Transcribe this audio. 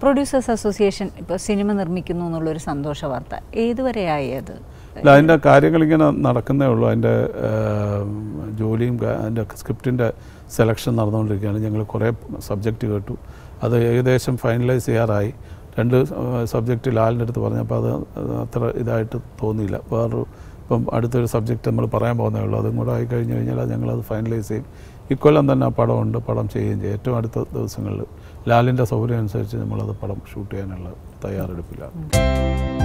producers association ഇപ്പോൾ cinema നിർമ്മിക്കുന്നു എന്നുള്ളൊരു സന്തോഷ വാർത്ത ഏതുവരെയായി അത് അല്ല അതിൻ്റെ കാര്യങ്ങൾ ഇങ്ങനെ നടക്കുന്നേ ഉള്ളൂ അതിൻ്റെ ജോലിയും കാ- അതിൻ്റെ സ്ക്രിപ്റ്റിൻ്റെ സെലക്ഷൻ നടന്നുകൊണ്ടിരിക്കുകയാണ് ഞങ്ങൾ കുറേ സബ്ജക്റ്റ് കേട്ടു അത് ഏകദേശം ഫൈനലൈസ് ചെയ്യാറായി രണ്ട് സബ്ജക്റ്റ് ലാലിൻ്റെ അടുത്ത് പറഞ്ഞപ്പോൾ അത് അത്ര ഇതായിട്ട് തോന്നിയില്ല വേറൊരു ഇപ്പം അടുത്തൊരു സബ്ജക്റ്റ് നമ്മൾ പറയാൻ പോകുന്നേ ഉള്ളൂ അതും കൂടെ ആയി കഴിഞ്ഞ് കഴിഞ്ഞാൽ അത് ഞങ്ങളത് ഫൈനലൈസ് ചെയ്യും ഇക്കൊല്ലം തന്നെ ആ പടമുണ്ട് പടം ചെയ്യുകയും ചെയ്യും ഏറ്റവും അടുത്ത ദിവസങ്ങളിൽ ലാലിൻ്റെ സൗകര്യം അനുസരിച്ച് നമ്മളത് പടം ഷൂട്ട് ചെയ്യാനുള്ള തയ്യാറെടുപ്പിലാണ്